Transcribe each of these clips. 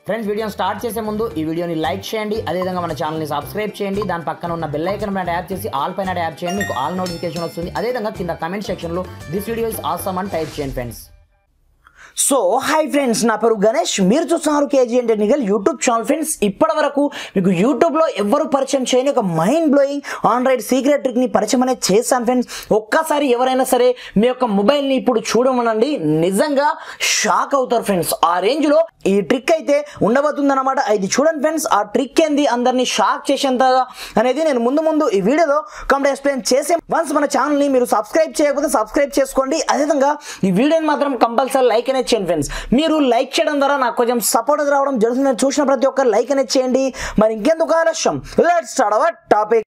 friends వీడియోని start చేసే ముందు ఈ వీడియోని లైక్ చేయండి అదేవిధంగా మన ఛానల్ని సబ్స్క్రైబ్ చేయండి దాని పక్కన ఉన్న బెల్ ఐకన్ పైన ట్యాప్ చేసి ఆల్ పైన ట్యాప్ చేయండి మీకు ఆల్ నోటిఫికేషన్ వస్తుంది అదేవిధంగా కింద కమెంట్ సెక్షన్లో దిస్ వీడియో ఇస్ ఆసమ్ అని టైప్ చేయండి ఫ్రెండ్స్ సో హాయ్ ఫ్రెండ్స్ నా పేరు గణేష్ మీరు చూస్తున్నారు KG technical YouTube channel friends ఇప్పటి వరకు మీకు యూట్యూబ్లో ఎవరు పరిచయం చేయని ఒక మైండ్ బ్లోయింగ్ ఆండ్రాయిడ్ సీక్రెట్ ట్రిక్ని పరిచయం అనేది చేశాను ఫ్రెండ్స్ ఒక్కసారి ఎవరైనా సరే మీ యొక్క మొబైల్ని ఇప్పుడు చూడమనండి నిజంగా షాక్ అవుతారు ఫ్రెండ్స్ ఆ రేంజ్లో ఈ ట్రిక్ అయితే ఉండబోతుంది అనమాట ఇది చూడండి ఫ్రెండ్స్ ఆ ట్రిక్ ఏంది అందరినీ షాక్ చేసేంతగా అనేది నేను ముందు ముందు ఈ వీడియోలో కంప్లీట్ ఎక్స్ప్లెయిన్ చేసే వన్స్ మన ఛానల్ని మీరు సబ్స్క్రైబ్ చేయకపోతే సబ్స్క్రైబ్ చేసుకోండి అదేవిధంగా ఈ వీడియోని మాత్రం కంపల్సరీ లైక్ అనేది చేయండి ఫ్రెండ్స్ మీరు లైక్ చేయడం ద్వారా నాకు కొంచెం సపోర్ట్ రావడం జరుగుతుంది చూసిన ప్రతి ఒక్కరు లైక్ అనేది చేయండి మరి ఇంకెందుకు ఆలస్యం let's start our topic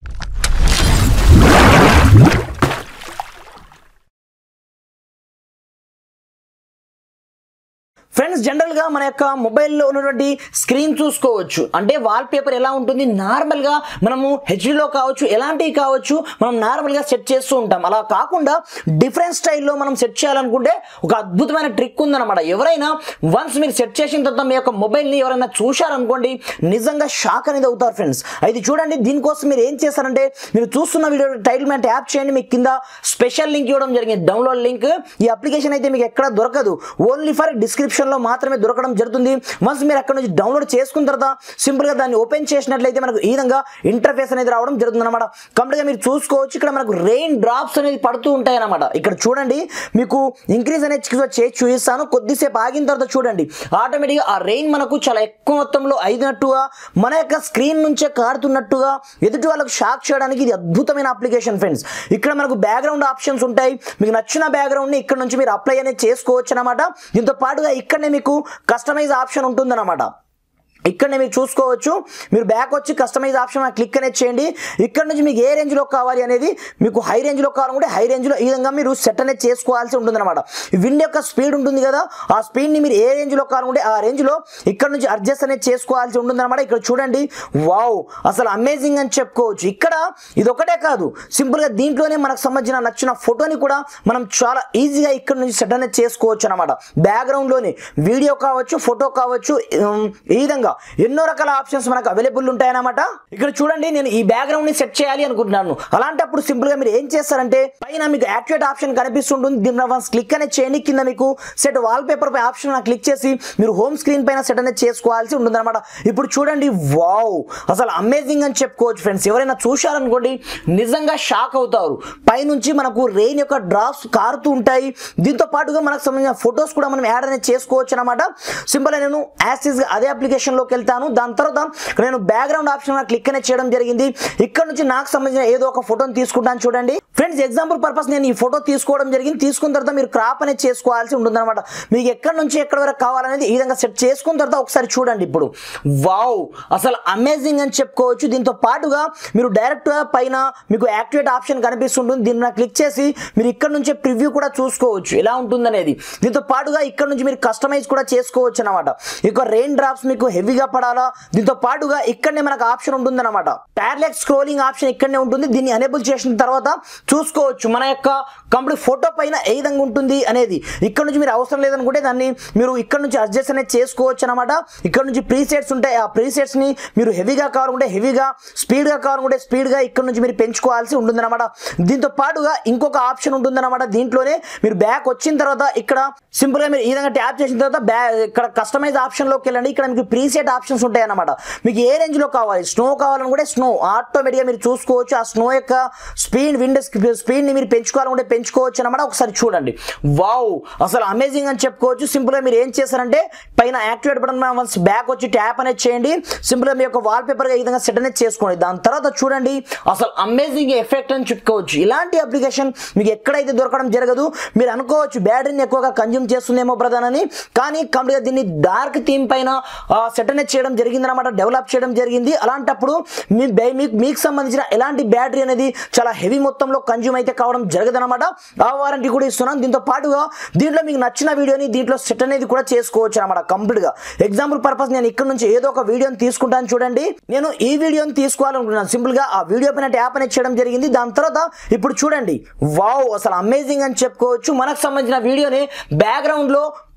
friends జనరల్గా మన యొక్క మొబైల్లో ఉన్నటువంటి స్క్రీన్ చూసుకోవచ్చు అంటే వాల్ పేపర్ ఎలా ఉంటుంది నార్మల్గా మనము హెచ్డీలో కావచ్చు ఎలాంటివి కావచ్చు మనం నార్మల్గా సెట్ చేస్తూ ఉంటాం అలా కాకుండా డిఫరెంట్ స్టైల్లో మనం సెట్ చేయాలనుకుంటే ఒక అద్భుతమైన ట్రిక్ ఉందన్నమాట ఎవరైనా వన్స్ మీరు సెట్ చేసిన తర్వాత మీ యొక్క మొబైల్ని ఎవరైనా చూశారనుకోండి నిజంగా షాక్ అనేది అవుతారు ఫ్రెండ్స్ అయితే చూడండి దీనికోసం మీరు ఏం చేస్తారంటే మీరు చూస్తున్న వీడియో టైటిల్ మ్యాన్ ట్యాప్ చేయండి మీకు కింద స్పెషల్ లింక్ ఇవ్వడం జరిగింది డౌన్లోడ్ లింక్ ఈ అప్లికేషన్ అయితే మీకు ఎక్కడ దొరకదు ఓన్లీ ఫర్ డిస్క్రిప్షన్ లో మాత్రమే దొరకడం జరుగుతుంది వన్స్ మీరు అక్కడ నుంచి డౌన్లోడ్ చేసుకున్న తర్వాత సింపుల్ గా దాన్ని ఓపెన్ చేసినట్లయితే మనకు ఈ విధంగా ఇంటర్ఫేస్ అనేది రావడం జరుగుతుంది అనమాట కంప్లీట్ గా మీరు చూసుకోవచ్చు ఇక్కడ మనకు రెయిన్ డ్రాప్స్ అనేది పడుతూ ఉంటాయి అనమాట ఇక్కడ చూడండి మీకు ఇంక్రీజ్ అనేది చేసి చూపిస్తాను కొద్దిసేపు ఆగిన తర్వాత చూడండి ఆటోమేటిక్ గా ఆ రెయిన్ మనకు చాలా ఎక్కువ మొత్తంలో అయినట్టుగా మన యొక్క స్క్రీన్ నుంచే కారుతున్నట్టుగా ఎదుటి వాళ్ళకు షాక్ చేయడానికి ఇది అద్భుతమైన అప్లికేషన్ ఫ్రెండ్స్ ఇక్కడ మనకు బ్యాక్గ్రౌండ్ ఆప్షన్స్ ఉంటాయి మీకు నచ్చిన బ్యాక్గ్రౌండ్ ని ఇక్కడ నుంచి మీరు అప్లై అనేది చేసుకోవచ్చు అనమాట దీంతో పాటుగా ఇక్కడనే మీకు కస్టమైజ్ ఆప్షన్ ఉంటుందన్నమాట ఇక్కడనే మీరు చూసుకోవచ్చు మీరు బ్యాక్ వచ్చి కస్టమైజ్ ఆప్షన్ క్లిక్ అనేది చేయండి ఇక్కడ నుంచి మీకు ఏ రేంజ్లో కావాలి అనేది మీకు హై రేంజ్లో కావాలనుకుంటే హై రేంజ్లో ఈ విధంగా మీరు సెట్ అనేది చేసుకోవాల్సి ఉంటుందన్నమాట విండ్ యొక్క స్పీడ్ ఉంటుంది కదా ఆ స్పీడ్ని మీరు ఏ రేంజ్లో కావాలనుకుంటే ఆ రేంజ్లో ఇక్కడ నుంచి అడ్జస్ట్ అనేది చేసుకోవాల్సి ఉంటుందన్నమాట ఇక్కడ చూడండి వావ్ అసలు అమేజింగ్ అని చెప్పుకోవచ్చు ఇక్కడ ఇది ఒకటే కాదు సింపుల్గా దీంట్లోనే మనకు సంబంధించిన నచ్చిన ఫోటోని కూడా మనం చాలా ఈజీగా ఇక్కడ నుంచి సెట్ అనేది చేసుకోవచ్చు అనమాట బ్యాక్గ్రౌండ్లోనే వీడియో కావచ్చు ఫోటో కావచ్చు ఉమ్, ఈ విధంగా ఎన్నో రకాల ఆప్షన్స్ మనకు అవైలబుల్ ఉంటాయన్నమాట ఇక్కడ చూడండి నేను ఈ బ్యాక్గ్రౌండ్ ని సెట్ చేయాలి అనుకుంటున్నాను అలాంటప్పుడు సింపుల్ గా మీరు ఏం చేస్తారంటే పైన మీకు యాక్టివేట్ ఆప్షన్ కనిపిస్తుంటుంది దీని వన్స్ క్లిక్ అనేది చేయండి కింద మీకు సెట్ వాల్ పేపర్ పై ఆప్షన్ క్లిక్ చేసి మీరు హోమ్ స్క్రీన్ పైన సెట్ అనేది చేసుకోవాల్సి ఉంటుంది అనమాట ఇప్పుడు చూడండి వావ్ అసలు అమేజింగ్ అని చెప్పుకోవచ్చు ఫ్రెండ్స్ ఎవరైనా చూశారనుకోండి నిజంగా షాక్ అవుతారు పైనుంచి మనకు రెయిన్ యొక్క డ్రాప్స్ కారుతూ ఉంటాయి దీంతో పాటుగా మనకు సంబంధించిన ఫొటోస్ కూడా మనం యాడ్ అనేది చేసుకోవచ్చు అనమాట సింపుల్ నేను యాసిస్ అదే అప్లికేషన్ లోకి వెళ్తాను దాని తర్వాత ఇక్కడ నేను బ్యాక్గ్రౌండ్ ఆప్షన్ క్లిక్ అనేది చేయడం జరిగింది ఇక్కడ నుంచి నాకు సంబంధించిన ఏదో ఒక ఫోటోని తీసుకుంటాను చూడండి ఫ్రెండ్స్ ఎగ్జాంపుల్ పర్పస్ నేను ఈ ఫోటో తీసుకోవడం జరిగింది తీసుకున్న తర్వాత మీరు క్రాప్ అనేది చేసుకోవాల్సి ఉంటుంది అనమాట మీకు ఎక్కడి నుంచి ఎక్కడి వరకు కావాలనేది ఈ విధంగా సెట్ చేసుకున్న తర్వాత ఒకసారి చూడండి ఇప్పుడు వావ్ అసలు అమేజింగ్ అని చెప్పుకోవచ్చు దీంతో పాటుగా మీరు డైరెక్ట్గా పైన మీకు యాక్టివేట్ ఆప్షన్ కనిపిస్తుంటుంది దీన్ని క్లిక్ చేసి మీరు ఇక్కడ నుంచే ప్రివ్యూ కూడా చూసుకోవచ్చు ఎలా ఉంటుందనేది దీంతో పాటుగా ఇక్కడ నుంచి మీరు కస్టమైజ్ కూడా చేసుకోవచ్చు అనమాట ఇక రెయిన్ డ్రాప్స్ మీకు హెవీగా పడాలా దీంతో పాటుగా ఇక్కడనే మనకు ఆప్షన్ ఉంటుందన్నమాట టార్లెక్ స్క్రోలింగ్ ఆప్షన్ ఇక్కడనే ఉంటుంది దీన్ని ఎనేబుల్ చేసిన తర్వాత చూసుకోవచ్చు మన యొక్క కంప్లీట్ ఫోటో పైన ఏ విధంగా ఉంటుంది అనేది ఇక్కడ నుంచి మీరు అవసరం లేదనుకుంటే దాన్ని మీరు ఇక్కడ నుంచి అడ్జస్ట్ అనేది చేసుకోవచ్చు అనమాట ఇక్కడ నుంచి ప్రీసెట్స్ ఉంటాయి ఆ ప్రీసెట్స్ ని మీరు హెవీగా కావాలనుకుంటే హెవీగా స్పీడ్ గా కావాలనుకుంటే స్పీడ్ గా ఇక్కడ నుంచి మీరు పెంచుకోవాల్సి ఉంటుందన్నమాట దీంతో పాటుగా ఇంకొక ఆప్షన్ ఉంటుందన్నమాట దీంట్లోనే మీరు బ్యాక్ వచ్చిన తర్వాత ఇక్కడ సింపుల్ గా మీరు ఈ విధంగా ట్యాప్ చేసిన తర్వాత బ్యా ఇక్కడ కస్టమైజ్ ఆప్షన్ లోకి వెళ్ళండి ఇక్కడ మీకు ప్రీసెట్ ఆప్షన్స్ ఉంటాయి అన్నమాట మీకు ఏ రేంజ్ లో కావాలి స్నో కావాలనుకుంటే స్నో ఆటోమేటిక్ గా మీరు చూసుకోవచ్చు ఆ స్నో యొక్క స్పీడ్ విండ్ స్పీడ్ ని మీరు పెంచుకోవాలనుకుంటే పెంచుకోవచ్చు అనమాట ఒకసారి చూడండి వావ్ అసలు అమేజింగ్ అని చెప్పుకోవచ్చు సింపుల్ గా మీరు ఏం చేస్తారంటే పైన యాక్టివేట్ బటన్ వన్స్ బ్యాక్ వచ్చి ట్యాప్ అనేది చేయండి సింపుల్ గా మీ యొక్క వాల్ పేపర్ గా ఈ విధంగా సెట్ అనేది చేసుకోండి దాని తర్వాత చూడండి అసలు అమేజింగ్ ఎఫెక్ట్ అని చెప్పుకోవచ్చు ఇలాంటి అప్లికేషన్ మీకు ఎక్కడైతే దొరకడం జరగదు మీరు అనుకోవచ్చు బ్యాటరీని ఎక్కువగా కన్జ్యూమ్ చేస్తుందేమో ప్రధాన్ అని కానీ కంప్లీట్ గా దీన్ని డార్క్ థీమ్ పైన సెట్ అనేది చేయడం జరిగింది అనమాట డెవలప్ చేయడం జరిగింది అలాంటప్పుడు మీ బై- మీకు మీకు సంబంధించిన ఎలాంటి బ్యాటరీ అనేది చాలా హెవీ మొత్తంలో కన్జ్యూమ్ అయితే కావడం జరగదన్నమాట ఆ వారంటీ కూడా ఇస్తున్నాను దీంతో పాటుగా దీంట్లో మీకు నచ్చిన వీడియోని దీంట్లో సెట్ అనేది కూడా చేసుకోవచ్చు అనమాట కంప్లీట్ గా ఎగ్జాంపుల్ పర్పస్ నేను ఇక్కడ నుంచి ఏదో ఒక వీడియోని తీసుకుంటాను చూడండి నేను ఈ వీడియోని తీసుకోవాలనుకుంటున్నాను సింపుల్ గా ఆ వీడియో పైన ట్యాప్ అనేది చేయడం జరిగింది దాని తర్వాత ఇప్పుడు చూడండి వావ్ అసలు అమేజింగ్ అని చెప్పుకోవచ్చు మనకు సంబంధించిన వీడియోని బ్యాక్గ్రౌండ్ లో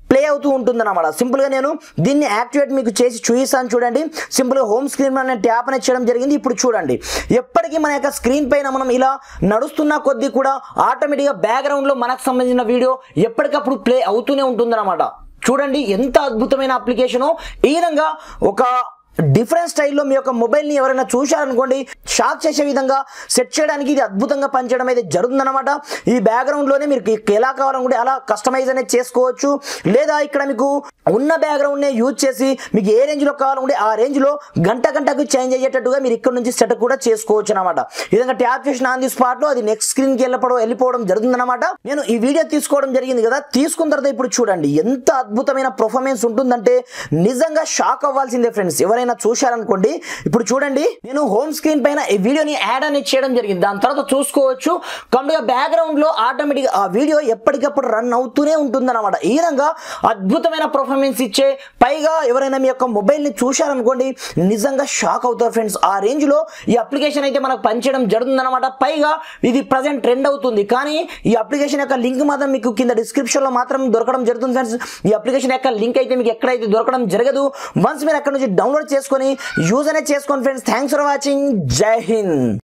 ప్లే అవుతూ ఉంటుంది అనమాట సింపుల్గా నేను దీన్ని యాక్టివేట్ మీకు చేసి చూపిస్తాను చూడండి సింపుల్గా హోమ్ స్క్రీన్ అనే ట్యాప్ అనేది చేయడం జరిగింది ఇప్పుడు చూడండి ఎప్పటికీ మన యొక్క స్క్రీన్ పైన మనం ఇలా నడుస్తున్న కొద్దీ కూడా ఆటోమేటిక్గా బ్యాక్గ్రౌండ్లో మనకు సంబంధించిన వీడియో ఎప్పటికప్పుడు ప్లే అవుతూనే ఉంటుందన్నమాట చూడండి ఎంత అద్భుతమైన అప్లికేషను ఈ విధంగా ఒక డిఫరెంట్ స్టైల్లో మీ యొక్క మొబైల్ని ఎవరైనా చూశారనుకోండి షాక్ చేసే విధంగా సెట్ చేయడానికి ఇది అద్భుతంగా పనిచేయడం అయితే జరుగుతుందన్నమాట ఈ బ్యాక్గ్రౌండ్లోనే మీరు ఎలా కావాలనుకుంటే అలా కస్టమైజ్ అనేది చేసుకోవచ్చు లేదా ఇక్కడ మీకు ఉన్న బ్యాక్గ్రౌండ్నే యూజ్ చేసి మీకు ఏ రేంజ్లో కావాలనుకుంటే ఆ రేంజ్లో గంట గంటకు చేంజ్ అయ్యేటట్టుగా మీరు ఇక్కడ నుంచి సెట్ కూడా చేసుకోవచ్చు అనమాట ఈ విధంగా ట్యాప్ చేసిన ఆన్ ది స్పాట్లో అది నెక్స్ట్ స్క్రీన్కి వెళ్ళిపోవడం వెళ్ళిపోవడం జరుగుతుందన్నమాట నేను ఈ వీడియో తీసుకోవడం జరిగింది కదా తీసుకున్న తర్వాత ఇప్పుడు చూడండి ఎంత అద్భుతమైన పర్ఫార్మెన్స్ ఉంటుందంటే నిజంగా షాక్ అవ్వాల్సిందే ఫ్రెండ్స్ ఎవరైనా చూశారనుకోండి ఇప్పుడు చూడండి నేను హోమ్ స్క్రీన్ పైన ఈ వీడియోని యాడ్ అనేది చేయడం జరిగింది దాని తర్వాత చూసుకోవచ్చు కంప్లీట్గా బ్యాక్గ్రౌండ్ లో ఆటోమేటిక్ ఆ వీడియో ఎప్పటికప్పుడు రన్ అవుతూనే ఉంటుంది అనమాట ఈ విధంగా అద్భుతమైన పర్ఫార్మెన్స్ ఇచ్చే పైగా ఎవరైనా మీ యొక్క మొబైల్ ని చూశారనుకోండి నిజంగా షాక్ అవుతారు ఫ్రెండ్స్ ఆ రేంజ్ లో ఈ అప్లికేషన్ అయితే మనకు పనిచేయడం జరుగుతుంది అనమాట పైగా ఇది ప్రజెంట్ ట్రెండ్ అవుతుంది కానీ ఈ అప్లికేషన్ యొక్క లింక్ మాత్రం మీకు కింద డిస్క్రిప్షన్ లో మాత్రం దొరకడం జరుగుతుంది ఫ్రెండ్స్ ఈ అప్లికేషన్ యొక్క లింక్ అయితే మీకు ఎక్కడైతే దొరకడం జరగదు వన్స్ మీరు అక్కడ నుంచి డౌన్లోడ్ చేసుకొని యూజ్ అనేది చేసుకోండి ఫ్రెండ్స్ థ్యాంక్స్ ఫర్ వాచింగ్ జై హింద్